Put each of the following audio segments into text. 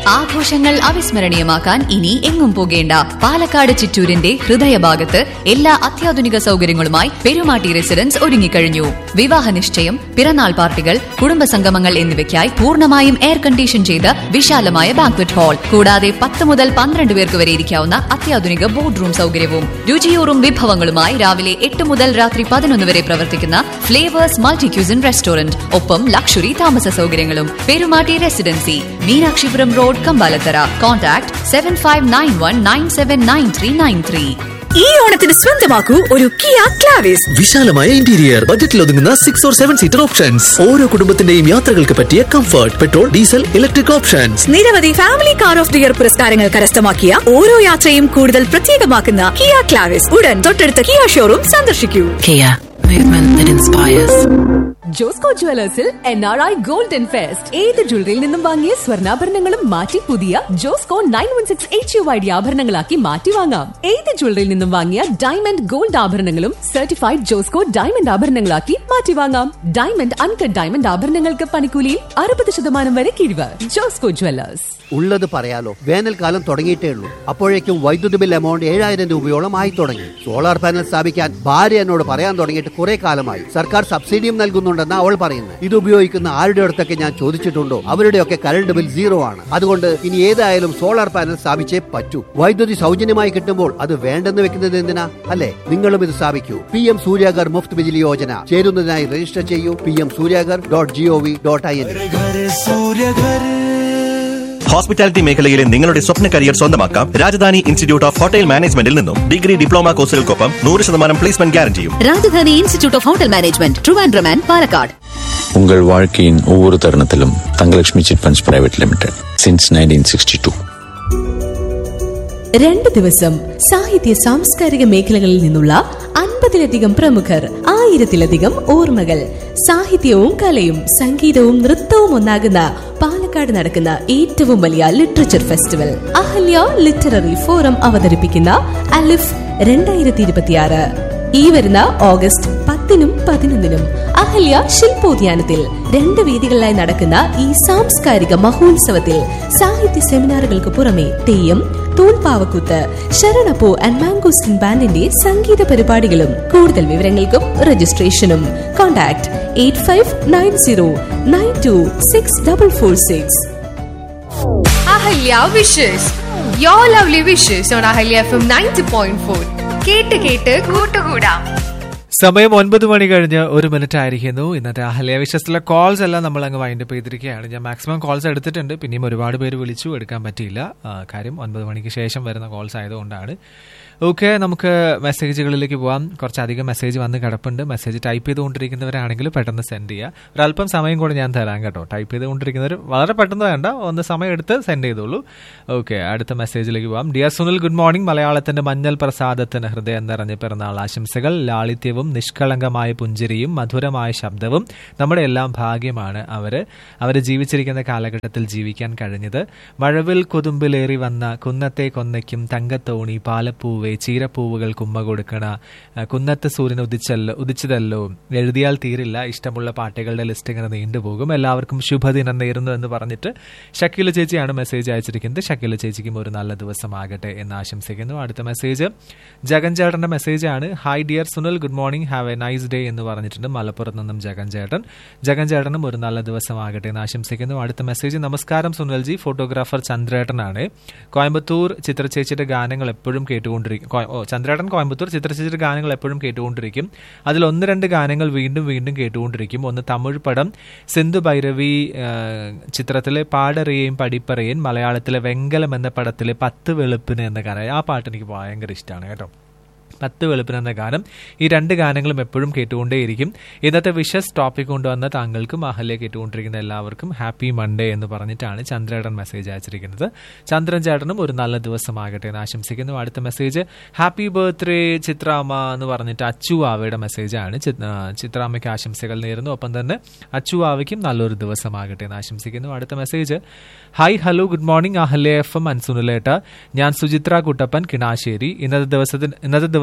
ആഘോഷങ്ങൾ അവിസ്മരണീയമാക്കാൻ ഇനി എങ്ങും പോകേണ്ട പാലക്കാട് ചിറ്റൂരിന്റെ ഹൃദയഭാഗത്ത് എല്ലാ അത്യാധുനിക സൗകര്യങ്ങളുമായി പെരുമാട്ടി റെസിഡൻസ് ഒരുങ്ങിക്കഴിഞ്ഞു വിവാഹ നിശ്ചയം പിറന്നാൾ പാർട്ടികൾ കുടുംബസംഗമങ്ങൾ എന്നിവയ്ക്കായി പൂർണ്ണമായും എയർ കണ്ടീഷൻ ചെയ്ത വിശാലമായ ബാങ്ക്വറ്റ് ഹാൾ കൂടാതെ പത്ത് മുതൽ പന്ത്രണ്ട് പേർക്ക് വരെ ഇരിക്കാവുന്ന അത്യാധുനിക ബോർഡ് റൂം സൗകര്യവും രുചിയൂറും വിഭവങ്ങളുമായി രാവിലെ എട്ട് മുതൽ രാത്രി പതിനൊന്ന് വരെ പ്രവർത്തിക്കുന്ന ഫ്ലേവേഴ്സ് മൾട്ടി ക്യൂസിൻ റെസ്റ്റോറന്റ് ഒപ്പം ലക്ഷറി താമസ സൗകര്യങ്ങളും Perumatty residency Meenakshipuram road Kambalathara contact seven five nine one nine seven nine three nine three ഈ ഓണത്തിന് സ്വന്തമാക്കൂ ഒരു കിയ ക്ലാവിസ് വിശാലമായ ഇന്റീരിയർ ബജറ്റിൽ ഒതുങ്ങുന്ന six or seven seater options ഓരോ കുടുംബത്തിന്റെയും യാത്രകൾക്ക് പറ്റിയ comfort petrol diesel electric options നിരവധി family car of the year പുരസ്കാരങ്ങൾ കരസ്ഥമാക്കിയ ഓരോ യാത്രയും കൂടുതൽ പ്രത്യേകമാക്കുന്ന കിയ ക്ലാവിസ് ഉടൻ തൊട്ടടുത്ത കിയ ഷോറൂം സന്ദർശിക്കൂ Kia, movement that inspires. Josco ജുവലേഴ്സിൽ N R I golden fest ഏത് ജ്വല്ലറിയിൽ നിന്നും വാങ്ങിയ സ്വർണ്ണാഭരണങ്ങളും മാറ്റി പുതിയ Josco nine one six H U I D ആഭരണങ്ങളാക്കി മാറ്റി വാങ്ങാം ഏത് ജ്വല്ലറിയിൽ നിന്നും വാങ്ങിയ ഡയമണ്ട് ഗോൾഡ് ആഭരണങ്ങളും സർട്ടിഫൈഡ് ജോസ്കോ ഡയമണ്ട് ആഭരണങ്ങളാക്കി മാറ്റി വാങ്ങാം ഡയമണ്ട് അൺകട്ട് ഡയമണ്ട് ആഭരണങ്ങൾക്ക് പണിക്കൂലിയിൽ അറുപത് ശതമാനം വരെ കിഴിവ് ജോസ്കോ ജുവലേഴ്സ് ഉള്ളത് പറയാലോ വേനൽക്കാലം തുടങ്ങിയിട്ടേ ഉള്ളൂ അപ്പോഴേക്കും വൈദ്യുതി ബിൽ എമൗണ്ട് ഏഴായിരം രൂപയോളം ആയി തുടങ്ങി സോളാർ പാനൽ സ്ഥാപിക്കാൻ ഭാര്യ എന്നോട് പറയാൻ തുടങ്ങിയിട്ട് കുറെ കാലമായി സർക്കാർ സബ്സിഡിയും നൽകുന്നുണ്ടെന്ന് അവൾ പറയുന്നത് ഇത് ഉപയോഗിക്കുന്ന ആരുടെ അടുത്തൊക്കെ ഞാൻ ചോദിച്ചിട്ടുണ്ടോ അവരുടെയൊക്കെ കറണ്ട് ബിൽ സീറോ ആണ് അതുകൊണ്ട് ഇനി ഏതായാലും സോളാർ പാനൽ സ്ഥാപിച്ചേ പറ്റൂ വൈദ്യുതി സൗജന്യമായി കിട്ടുമ്പോൾ അത് വേണ്ടെന്ന് വെക്കുന്നത് എന്തിനാ അല്ലെ നിങ്ങളും ഇത് സ്ഥാപിക്കൂ പി എം സൂര്യാഗർ മുഫ്ത് ബിജിലി യോജന ചേരുന്നതിനായി രജിസ്റ്റർ ചെയ്യൂ P M Suryaghar dot G O V dot I N hospitality മേഖലയിലെ നിങ്ങളുടെ സ്വപ്ന കരിയർ സ്വന്തമാക്കാം രാജധാനി ഇൻസ്റ്റിറ്റ്യൂട്ട് ഓഫ് ഹോട്ടൽ മാനേജ്മെന്റിൽ നിന്നും ഡിഗ്രി ഡിപ്ലോമ കോഴ്സുകൾക്കൊപ്പം നൂറ് ശതമാനം പ്ലേസ്മെന്റ് ഗ്യാരണ്ടിയും Rajadhani institute of hotel management Trivandrum and Palakkad உங்கள் வாழ்க்கையின் ஒவ்வொரு தருணத்திலும் Thangalakshmi chit funds private limited since nineteen sixty two രണ്ട് ദിവസം സാഹിത്യ സാംസ്കാരിക മേഖലകളിൽ നിന്നുള്ള അൻപതിലധികം പ്രമുഖർ ആയിരത്തിലധികം ഓർമ്മകൾ സാഹിത്യവും കലയും സംഗീതവും നൃത്തവും ഒന്നാകുന്ന പാലക്കാട് നടക്കുന്ന ഏറ്റവും വലിയ literature festival Ahalia literary forum അവതരിപ്പിക്കുന്ന അലിഫ് രണ്ടായിരത്തി ഇരുപത്തിയാറ് ഈ വരുന്ന ഓഗസ്റ്റ് പത്തിനും പതിനൊന്നിനും അഹല്യ ശില്പോദ്യാനത്തിൽ രണ്ട് വേദികളിലായി നടക്കുന്ന ഈ സാംസ്കാരിക മഹോത്സവത്തിൽ സാഹിത്യ സെമിനാറുകൾക്ക് പുറമെ തെയ്യം തൂൺപാവക്കൂത്ത് ശരണപ്പൂ ആൻഡ് മാംഗോസ്റ്റിൻ ബാൻഡിന്റെ സംഗീത പരിപാടികളും കൂടുതൽ വിവരങ്ങൾക്കും രജിസ്ട്രേഷനും contact eight five nine zero nine two six double four six Ahalia wishes yo lovely wishes on Ahalia F M ninety point four കേട്ട് കേട്ട് കൂട്ടുകൂടാം സമയം ഒൻപത് മണി കഴിഞ്ഞ് ഒരു മിനിറ്റ് ആയിരിക്കുന്നു ഇന്നത്തെ അഹല്യ വിശ്വസത്തിലെ കോൾസ് എല്ലാം നമ്മൾ അങ്ങ് വൈൻഡപ്പ് ചെയ്തിരിക്കുകയാണ് ഞാൻ മാക്സിമം കോൾസ് എടുത്തിട്ടുണ്ട് പിന്നെയും ഒരുപാട് പേര് വിളിച്ചു എടുക്കാൻ പറ്റിയില്ല ആ, കാര്യം ഒൻപത് മണിക്ക് ശേഷം വരുന്ന കോൾസ് ആയതുകൊണ്ടാണ് ഓക്കെ നമുക്ക് മെസ്സേജുകളിലേക്ക് പോവാം കുറച്ചധികം മെസ്സേജ് വന്ന് കിടപ്പുണ്ട് മെസ്സേജ് ടൈപ്പ് ചെയ്തുകൊണ്ടിരിക്കുന്നവരാണെങ്കിൽ പെട്ടെന്ന് സെൻഡ് ചെയ്യുക ഒരല്പം സമയം കൂടെ ഞാൻ തരാം കേട്ടോ ടൈപ്പ് ചെയ്തുകൊണ്ടിരിക്കുന്നവർ വളരെ പെട്ടെന്ന് വേണ്ട ഒന്ന് സമയം എടുത്ത് സെൻഡ് ചെയ്തോളൂ ഓക്കെ അടുത്ത മെസ്സേജിലേക്ക് പോവാം ഡിയർ സുനിൽ ഗുഡ് മോർണിംഗ് മലയാളത്തിന്റെ മഞ്ഞൾ പ്രസാദത്തിന് ഹൃദയം നിറഞ്ഞ പിറന്നാൾ ആശംസകൾ ലാളിത്യവും നിഷ്കളങ്കമായ പുഞ്ചിരിയും മധുരമായ ശബ്ദവും നമ്മുടെ എല്ലാം ഭാഗ്യമാണ് അവര് അവര് ജീവിച്ചിരിക്കുന്ന കാലഘട്ടത്തിൽ ജീവിക്കാൻ കഴിഞ്ഞത് മഴവിൽ കൊതുമ്പിലേറി വന്ന കുന്നത്തെ കൊന്നയ്ക്കും തങ്കത്തോണി പാലപ്പൂവെ ചീരപ്പൂവുകൾ കുമ്മ കൊടുക്കണ ആ, കുന്നത്ത് സൂര്യൻ ഉദിച്ചല്ലോ ഉദിച്ചതല്ലോ എഴുതിയാൽ തീരില്ല ഇഷ്ടമുള്ള പാട്ടുകളുടെ ലിസ്റ്റ് ഇങ്ങനെ നീണ്ടുപോകും എല്ലാവർക്കും ശുഭദിനം നേരുന്നു എന്ന് പറഞ്ഞിട്ട് ഷക്കീല ചേച്ചിയാണ് മെസ്സേജ് അയച്ചിരിക്കുന്നത് ഷക്കീല ചേച്ചിക്കും ഒരു നല്ല ദിവസമാകട്ടെ എന്ന് ആശംസിക്കുന്നു അടുത്ത മെസ്സേജ് ജഗൻ ചേട്ടന്റെ മെസ്സേജാണ് hi dear Sunil good morning have a nice day എന്ന് പറഞ്ഞിട്ടുണ്ട് മലപ്പുറത്ത് നിന്നും ജഗൻ ചേട്ടൻ ജഗൻ ചേട്ടനും ഒരു നല്ല ദിവസമാകട്ടെ എന്ന് ആശംസിക്കുന്നു അടുത്ത മെസ്സേജ് നമസ്കാരം സുനിൽജി ഫോട്ടോഗ്രാഫർ ചന്ദ്രേട്ടനാണ് കോയമ്പത്തൂർ ചിത്രചേച്ചിയുടെ ഗാനങ്ങൾ എപ്പോഴും കേട്ടുകൊണ്ടിരിക്കും കോ- ഓ ചന്ദ്രേട്ടൻ കോയമ്പത്തൂർ ചിത്രചേച്ചിയുടെ ഗാനങ്ങൾ എപ്പോഴും കേട്ടുകൊണ്ടിരിക്കും അതിൽ ഒന്ന് രണ്ട് ഗാനങ്ങൾ വീണ്ടും വീണ്ടും കേട്ടുകൊണ്ടിരിക്കും ഒന്ന് തമിഴ് പടം സിന്ധു ഭൈരവി ആ, ചിത്രത്തിലെ പാടറിയേയും പഠിപ്പറയേൻ മലയാളത്തിലെ വെങ്കലം എന്ന പടത്തിലെ പത്ത് വെളുപ്പിന് എന്ന ഗാനം ആ പാട്ട് എനിക്ക് ഭയങ്കര ഇഷ്ടമാണ് കേട്ടോ പത്ത് വെളുപ്പിന് എന്ന ഗാനം ഈ രണ്ട് ഗാനങ്ങളും എപ്പോഴും കേട്ടുകൊണ്ടേയിരിക്കും ഇന്നത്തെ വിഷസ് ടോപ്പിക് കൊണ്ടുവന്ന താങ്കൾക്കും അഹല്യ കേട്ടുകൊണ്ടിരിക്കുന്ന എല്ലാവർക്കും ഹാപ്പി മൺഡേ എന്ന് പറഞ്ഞിട്ടാണ് ചന്ദ്രേട്ടൻ മെസ്സേജ് അയച്ചിരിക്കുന്നത് ചന്ദ്രൻ ചേട്ടനും ഒരു നല്ല ദിവസമാകട്ടെ എന്ന് ആശംസിക്കുന്നു അടുത്ത മെസ്സേജ് ഹാപ്പി ബർത്ത്ഡേ ചിത്രാമ്മ എന്ന് പറഞ്ഞിട്ട് അച്ചു ആവയുടെ മെസ്സേജാണ് ചി- ആ, ചിത്രാമ്മയ്ക്ക് ആശംസകൾ നേരുന്നു ഒപ്പം തന്നെ അച്ചു ആവയ്ക്കും നല്ലൊരു ദിവസമാകട്ടെ എന്ന് ആശംസിക്കുന്നു അടുത്ത message hi hello good morning Ahalia F M അൻസുനിലേട്ട ഞാൻ സുചിത്ര കുട്ടപ്പൻ കിണാശ്ശേരി ഇന്നത്തെ ദിവസത്തിന് ഇന്നത്തെ ദിവസം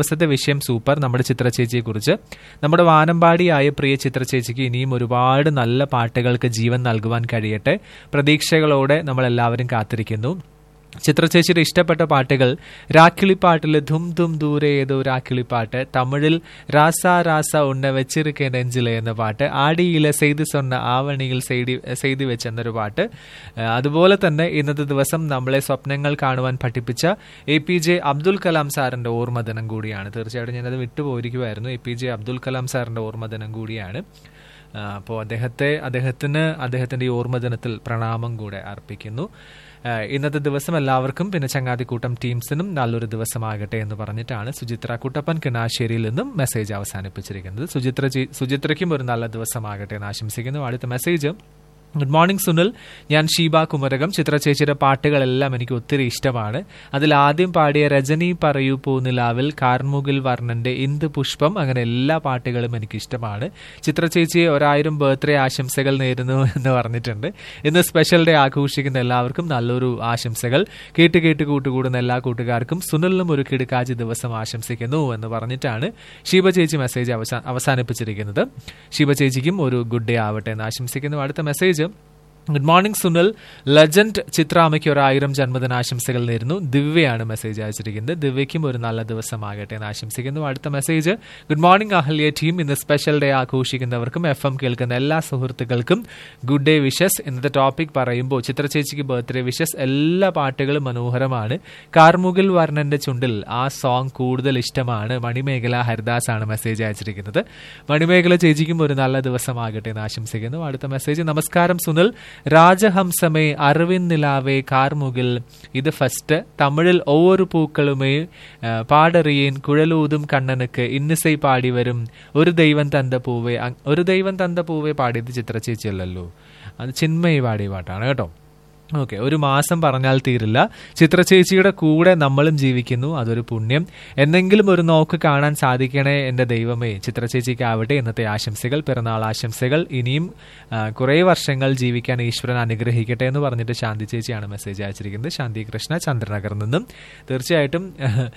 ദിവസത്തെ വിഷയം സൂപ്പർ നമ്മുടെ ചിത്ര ചേച്ചിയെ കുറിച്ച് നമ്മുടെ വാനമ്പാടിയായ പ്രിയ ചിത്ര ചേച്ചിക്ക് ഇനിയും ഒരുപാട് നല്ല പാട്ടുകൾക്ക് ജീവൻ നൽകുവാൻ കഴിയട്ടെ പ്രതീക്ഷകളോടെ നമ്മൾ എല്ലാവരും കാത്തിരിക്കുന്നു ചിത്രചേച്ചിയുടെ ഇഷ്ടപ്പെട്ട പാട്ടുകൾ രാക്കിളിപ്പാട്ടിൽ ധും ധും ദൂരെ ഏതോ രാക്കിളിപ്പാട്ട് തമിഴിൽ രാസ രാസ ഉണ്ണ വെച്ചിരിക്കേ നെഞ്ചിലെ എന്ന പാട്ട് ആടിയിലെ സെയ്ത് സൊന്ന ആവണിയിൽ സെയ്തി സെയ്തി വെച്ച് എന്നൊരു പാട്ട് ആ, അതുപോലെ തന്നെ ഇന്നത്തെ ദിവസം നമ്മളെ സ്വപ്നങ്ങൾ കാണുവാൻ പഠിപ്പിച്ച A P J Abdul Kalam സാറിന്റെ ഓർമ്മദിനം കൂടിയാണ് തീർച്ചയായിട്ടും ഞാനത് വിട്ടുപോയിരിക്കുമായിരുന്നു A P J Abdul Kalam സാറിന്റെ ഓർമ്മദിനം കൂടിയാണ് അപ്പോൾ അദ്ദേഹത്തെ അദ്ദേഹത്തിന് അദ്ദേഹത്തിന്റെ ഈ ഓർമ്മദിനത്തിൽ പ്രണാമം കൂടെ അർപ്പിക്കുന്നു ആ, ഇന്നത്തെ ദിവസം എല്ലാവർക്കും പിന്നെ ചങ്ങാതിക്കൂട്ടം ടീംസിനും നല്ലൊരു ദിവസമാകട്ടെ എന്ന് പറഞ്ഞിട്ടാണ് സുചിത്ര കുട്ടപ്പൻ കിണാശ്ശേരിയിൽ നിന്നും മെസ്സേജ് അവസാനിപ്പിച്ചിരിക്കുന്നത് സുചിത്ര ചേ- സുചിത്രയ്ക്കും ഒരു നല്ല ദിവസമാകട്ടെ എന്ന് ആശംസിക്കുന്നു അടുത്ത മെസ്സേജ് ഗുഡ് മോർണിംഗ് സുനിൽ ഞാൻ ഷീബ കുമരകം ചിത്ര ചേച്ചിയുടെ പാട്ടുകളെല്ലാം എനിക്ക് ഒത്തിരി ഇഷ്ടമാണ് അതിൽ ആദ്യം പാടിയ രജനി പറയൂ പൂനിലാവിൽ കാർമുകിൽ വർണ്ണന്റെ ഇന്ദു പുഷ്പം അങ്ങനെ എല്ലാ പാട്ടുകളും എനിക്ക് ഇഷ്ടമാണ് ചിത്ര ചേച്ചിയെ ഒരായിരം ബർത്ത്ഡേ ആശംസകൾ നേരുന്നു എന്ന് പറഞ്ഞിട്ടുണ്ട് ഇന്ന് സ്പെഷ്യൽ ഡേ ആഘോഷിക്കുന്ന എല്ലാവർക്കും നല്ലൊരു ആശംസകൾ കേട്ട് കേട്ട് കൂട്ടുകൂടുന്ന എല്ലാ കൂട്ടുകാർക്കും സുനിലിനും ഒരു കിടുക്കാച്ചി ദിവസം ആശംസിക്കുന്നു എന്ന് പറഞ്ഞിട്ടാണ് ഷീബ ചേച്ചി മെസ്സേജ് അവസാ അവസാനിപ്പിച്ചിരിക്കുന്നത് ഷീബ ചേച്ചിക്കും ഒരു ഗുഡ് ഡേ ആവട്ടെ എന്ന് ആശംസിക്കുന്നു അടുത്ത message good morning Sunil legend ചിത്രാമയ്ക്ക് ഒരു ആയിരം ജന്മദിനാശംസകൾ നേരുന്നു ദിവ്യയാണ് മെസ്സേജ് അയച്ചിരിക്കുന്നത് ദിവ്യയ്ക്കും ഒരു നല്ല ദിവസമാകട്ടെ എന്ന് ആശംസിക്കുന്നു അടുത്ത message good morning Ahalia team ഇന്ന് സ്പെഷ്യൽ ഡേ ആഘോഷിക്കുന്നവർക്കും എഫ് എം കേൾക്കുന്ന എല്ലാ സുഹൃത്തുക്കൾക്കും ഗുഡ് ഡേ വിഷസ് ഇന്നത്തെ ടോപ്പിക് പറയുമ്പോൾ ചിത്ര ചേച്ചിക്ക് ബർത്ത്ഡേ വിഷസ് എല്ലാ പാട്ടുകളും മനോഹരമാണ് കാർമുകിൽ വർണ്ണന്റെ ചുണ്ടിൽ ആ സോങ് കൂടുതൽ ഇഷ്ടമാണ് മണിമേഖല ഹരിദാസ് ആണ് മെസ്സേജ് അയച്ചിരിക്കുന്നത് മണിമേഖല ചേച്ചിക്കും ഒരു നല്ല ദിവസമാകട്ടെ എന്ന് ആശംസിക്കുന്നു അടുത്ത മെസ്സേജ് നമസ്കാരം സുനിൽ രാജഹംസമേ അറിവിൻ നിലാവേ കാർമുകിൽ ഇത് ഫസ്റ്റ് തമിഴിൽ ഒവ്വൊരു പൂക്കളുമേ ആ, പാടറിയേൻ കുഴലൂതും കണ്ണനുക്ക് ഇന്നിസൈ പാടി വരും ഒരു ദൈവം തந்த പൂവേ അങ്- ഒരു ദൈവം തந்த പൂവേ പാടിയത് ചിത്ര ചേച്ചിയല്ലല്ലോ അത് ചിന്മയി പാടിയ പാട്ടാണ് കേട്ടോ ഓക്കെ ഒരു മാസം പറഞ്ഞാൽ തീരില്ല ചിത്ര ചേച്ചിയുടെ കൂടെ നമ്മളും ജീവിക്കുന്നു അതൊരു പുണ്യം എന്നെങ്കിലും ഒരു നോക്ക് കാണാൻ സാധിക്കണേ എൻ്റെ ദൈവമേ ചിത്ര ചേച്ചിക്കാവട്ടെ ഇന്നത്തെ ആശംസകൾ പിറന്നാൾ ആശംസകൾ ഇനിയും ആ, കുറേ വർഷങ്ങൾ ജീവിക്കാൻ ഈശ്വരൻ അനുഗ്രഹിക്കട്ടെ എന്ന് പറഞ്ഞിട്ട് ശാന്തി ചേച്ചിയാണ് മെസ്സേജ് അയച്ചിരിക്കുന്നത് ശാന്തി കൃഷ്ണ ചന്ദ്രനഗറിൽ നിന്നും തീർച്ചയായിട്ടും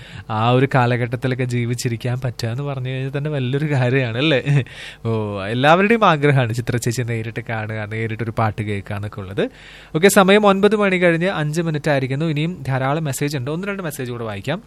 ആ ഒരു കാലഘട്ടത്തിലൊക്കെ ജീവിച്ചിരിക്കാൻ പറ്റുക എന്ന് പറഞ്ഞു കഴിഞ്ഞാൽ തന്നെ വലിയൊരു കാര്യമാണ് അല്ലേ ഓ എല്ലാവരുടെയും ആഗ്രഹമാണ് ചിത്ര ചേച്ചി നേരിട്ട് കാണുക നേരിട്ടൊരു പാട്ട് കേൾക്കുക എന്നൊക്കെ ഉള്ളത് ഓക്കെ സമയം ഒൻപത് മണി കഴിഞ്ഞ് അഞ്ച് മിനിറ്റ് ആയിരിക്കുന്നു ഇനിയും ധാരാളം മെസ്സേജ് ഉണ്ട് ഒന്ന് രണ്ട് മെസ്സേജ് കൂടെ വായിക്കാം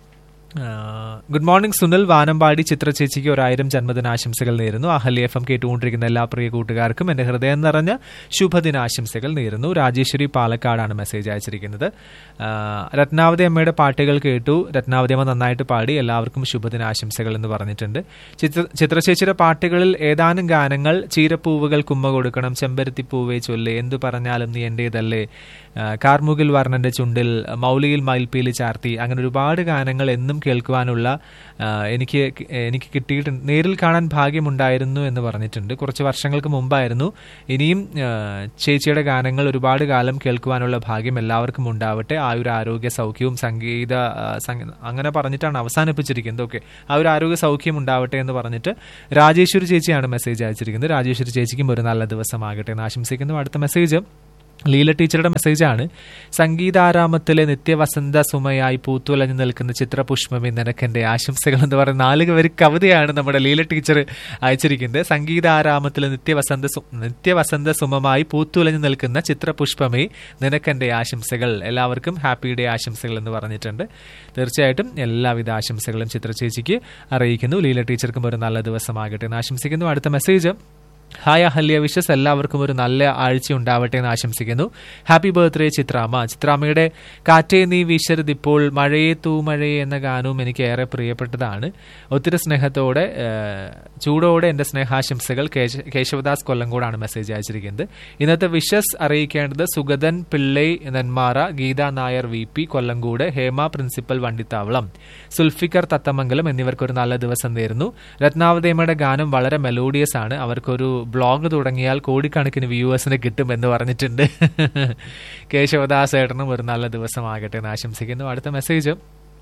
ഗുഡ് മോർണിംഗ് സുനിൽ വാനമ്പാടി ചിത്ര ചേച്ചിക്ക് ഒരായിരം ജന്മദിനാശംസകൾ നേരുന്നു അഹല്യ എഫ് എം കേട്ടുകൊണ്ടിരിക്കുന്ന എല്ലാ പ്രിയ കൂട്ടുകാർക്കും എന്റെ ഹൃദയം നിറഞ്ഞ ശുഭദിനാശംസകൾ നേരുന്നു രാജേശ്വരി പാലക്കാടാണ് മെസ്സേജ് അയച്ചിരിക്കുന്നത് ആ, രത്നാവതി അമ്മയുടെ പാട്ടുകൾ കേട്ടു രത്നാവതി അമ്മ നന്നായിട്ട് പാടി എല്ലാവർക്കും ശുഭദിനാശംസകൾ എന്ന് പറഞ്ഞിട്ടുണ്ട് ചിത്ര ചിത്ര ചേച്ചിയുടെ പാട്ടുകളിൽ ഏതാനും ഗാനങ്ങൾ ചീരപ്പൂവുകൾ കുമ്മ കൊടുക്കണം ചെമ്പരത്തിപ്പൂവേ ചൊല്ല് എന്തു പറഞ്ഞാലും നീ എന്റേതല്ലേ ആ, കാർമുകിൽ വർണ്ണന്റെ ചുണ്ടിൽ മൗലിയിൽ മയിൽപ്പീലി ചാർത്തി അങ്ങനെ ഒരുപാട് ഗാനങ്ങൾ എന്നും കേൾക്കുവാനുള്ള ആ, എനിക്ക് കി- എനിക്ക് കിട്ടിയിട്ടുണ്ട് നേരിൽ കാണാൻ ഭാഗ്യമുണ്ടായിരുന്നു എന്ന് പറഞ്ഞിട്ടുണ്ട് കുറച്ച് വർഷങ്ങൾക്ക് മുമ്പായിരുന്നു ഇനിയും ആ, ചേച്ചിയുടെ ഗാനങ്ങൾ ഒരുപാട് കാലം കേൾക്കുവാനുള്ള ഭാഗ്യം എല്ലാവർക്കും ഉണ്ടാവട്ടെ ആ ഒരു ആരോഗ്യ സൗഖ്യവും സംഗീത ആ, സംഗ- അങ്ങനെ പറഞ്ഞിട്ടാണ് അവസാനിപ്പിച്ചിരിക്കുന്നത് ഓക്കെ ആ ഒരു ആരോഗ്യ സൗഖ്യം ഉണ്ടാവട്ടെ എന്ന് പറഞ്ഞിട്ട് രാജേശ്വരി ചേച്ചിയാണ് മെസ്സേജ് അയച്ചിരിക്കുന്നത് രാജേശ്വരി ചേച്ചിക്കും ഒരു നല്ല ദിവസമാകട്ടെ എന്ന് ആശംസിക്കുന്നു അടുത്ത മെസ്സേജ് ലീല ടീച്ചറുടെ മെസ്സേജാണ് സംഗീതാരാമത്തിലെ നിത്യവസന്ത സുമയായി പൂത്തുലഞ്ഞു നിൽക്കുന്ന ചിത്രപുഷ്പമേ നിനക്കെന്റെ ആശംസകൾ എന്ന് പറയുന്ന നാല് വരി കവിതയാണ് നമ്മുടെ ലീല ടീച്ചർ അയച്ചിരിക്കുന്നത് സംഗീതാരാമത്തിലെ നിത്യവസന്ത സു- നിത്യവസന്ത സുമമായി പൂത്തുലഞ്ഞു നിൽക്കുന്ന ചിത്രപുഷ്പമേ നിനക്കെന്റെ ആശംസകൾ എല്ലാവർക്കും ഹാപ്പി ഡേ ആശംസകൾ എന്ന് പറഞ്ഞിട്ടുണ്ട് തീർച്ചയായിട്ടും എല്ലാവിധ ആശംസകളും ചിത്ര ചേച്ചിക്ക് അറിയിക്കുന്നു ലീല ടീച്ചർക്കും ഒരു നല്ല ദിവസമാകട്ടെ എന്ന് ആശംസിക്കുന്നു അടുത്ത മെസ്സേജ് ഹായ് അഹല്യ വിഷസ് എല്ലാവർക്കും ഒരു നല്ല ആഴ്ച ഉണ്ടാവട്ടെ എന്ന് ആശംസിക്കുന്നു ഹാപ്പി ബർത്ത്ഡേ ചിത്രാമ്മ ചിത്രാമ്മയുടെ കാറ്റേ നീ വീശരുത് ഇപ്പോൾ മഴയെ തൂമഴയെ എന്ന ഗാനവും എനിക്ക് ഏറെ പ്രിയപ്പെട്ടതാണ് ഒത്തിരി സ്നേഹത്തോടെ ഏഹ്, ചൂടോടെ എൻ്റെ സ്നേഹാശംസകൾ കേശ- കേശവദാസ് കൊല്ലങ്കോടാണ് മെസ്സേജ് അയച്ചിരിക്കുന്നത് ഇന്നത്തെ വിഷസ് അറിയിക്കേണ്ടത് Sugathan Pillai Nenmara Geetha Nair V P Kollengode Hema principal Vandithavalam Sulfikar Thathamangalam എന്നിവർക്ക് ഒരു നല്ല ദിവസം നേരുന്നു രത്നാവതേമയുടെ ഗാനം വളരെ മെലോഡിയസ് ആണ് അവർക്കൊരു ബ്ലോഗ് തുടങ്ങിയാൽ കോടിക്കണക്കിന് വ്യൂവേഴ്സിന് കിട്ടും എന്ന് പറഞ്ഞിട്ടുണ്ട് കേശവദാസ് ഏട്ടനും ഒരു നല്ല ദിവസമാകട്ടെ എന്ന് ആശംസിക്കുന്നു അടുത്ത മെസ്സേജ്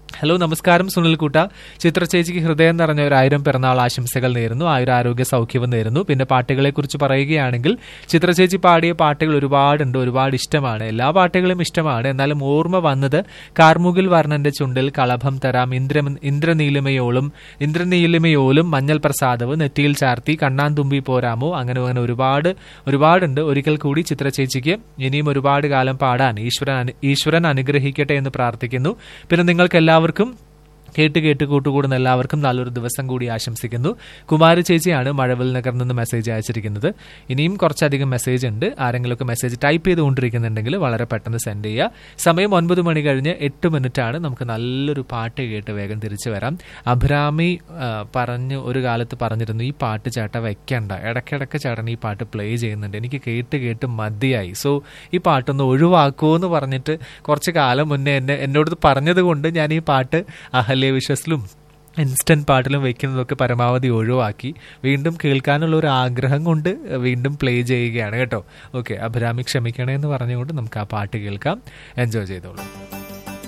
ഹലോ നമസ്കാരം സുനിൽ കൂട്ട ചിത്ര ചേച്ചിക്ക് ഹൃദയം നിറഞ്ഞ ഒരു ആയിരം പിറന്നാൾ ആശംസകൾ നേരുന്നു ആയിരം ആരോഗ്യ സൗഖ്യവും നേരുന്നു പിന്നെ പാട്ടുകളെ കുറിച്ച് പറയുകയാണെങ്കിൽ ചിത്ര ചേച്ചി പാടിയ പാട്ടുകൾ ഒരുപാടുണ്ട് ഒരുപാട് ഇഷ്ടമാണ് എല്ലാ പാട്ടുകളും ഇഷ്ടമാണ് എന്നാലും ഓർമ്മ വന്നത് കാർമുകിൽ വർണ്ണന്റെ ചുണ്ടിൽ കളഭം തരാം ഇന്ദ്ര ഇന്ദ്രനീലിമയോളും ഇന്ദ്രനീലിമയോലും മഞ്ഞൾ പ്രസാദവും നെറ്റിയിൽ ചാർത്തി കണ്ണാൻ തുമ്പി പോരാമോ അങ്ങനെ അങ്ങനെ ഒരുപാട് ഒരുപാടുണ്ട് ഒരിക്കൽ കൂടി ചിത്ര ചേച്ചിക്ക് ഇനിയും ഒരുപാട് കാലം പാടാൻ ഈശ്വരൻ അനു- ഈശ്വരൻ അനുഗ്രഹിക്കട്ടെ എന്ന് പ്രാർത്ഥിക്കുന്നു പിന്നെ നിങ്ങൾക്ക് എല്ലാവർക്കും കേട്ട് കേട്ട് കൂട്ടുകൂടുന്ന എല്ലാവർക്കും നല്ലൊരു ദിവസം കൂടി ആശംസിക്കുന്നു കുമാരി ചേച്ചിയാണ് മഴവിൽ നഗർ നിന്ന് മെസ്സേജ് അയച്ചിരിക്കുന്നത് ഇനിയും കുറച്ചധികം മെസ്സേജ് ഉണ്ട് ആരെങ്കിലുമൊക്കെ മെസ്സേജ് ടൈപ്പ് ചെയ്തുകൊണ്ടിരിക്കുന്നുണ്ടെങ്കിൽ വളരെ പെട്ടെന്ന് സെൻഡ് ചെയ്യുക സമയം ഒൻപത് മണി കഴിഞ്ഞ് എട്ട് മിനിറ്റ് ആണ് നമുക്ക് നല്ലൊരു പാട്ട് കേട്ട് വേഗം തിരിച്ചു വരാം അഭിരാമി ആ, പറഞ്ഞു ഒരു കാലത്ത് പറഞ്ഞിരുന്നു ഈ പാട്ട് ചേട്ട വെക്കണ്ട ഇടയ്ക്കിടയ്ക്ക് ചേട്ടൻ ഈ പാട്ട് പ്ലേ ചെയ്യുന്നുണ്ട് എനിക്ക് കേട്ട് കേട്ട് മതിയായി സോ ഈ പാട്ടൊന്ന് ഒഴിവാക്കുമോ എന്ന് പറഞ്ഞിട്ട് കുറച്ച് കാലം മുന്നേ എന്നെ എന്നോട് പറഞ്ഞത് കൊണ്ട് ഞാൻ ഈ പാട്ട് അഹല്യ വിശ്വസിലും ഇൻസ്റ്റന്റ് പാട്ടിലും വെക്കുന്നതൊക്കെ പരമാവധി ഒഴിവാക്കി വീണ്ടും കേൾക്കാനുള്ള ഒരു ആഗ്രഹം കൊണ്ട് വീണ്ടും പ്ലേ ചെയ്യുകയാണ് കേട്ടോ ഓക്കെ അഭിരാമി ക്ഷമിക്കണേ എന്ന് പറഞ്ഞുകൊണ്ട് നമുക്ക് ആ പാട്ട് കേൾക്കാം എൻജോയ് ചെയ്തോളൂ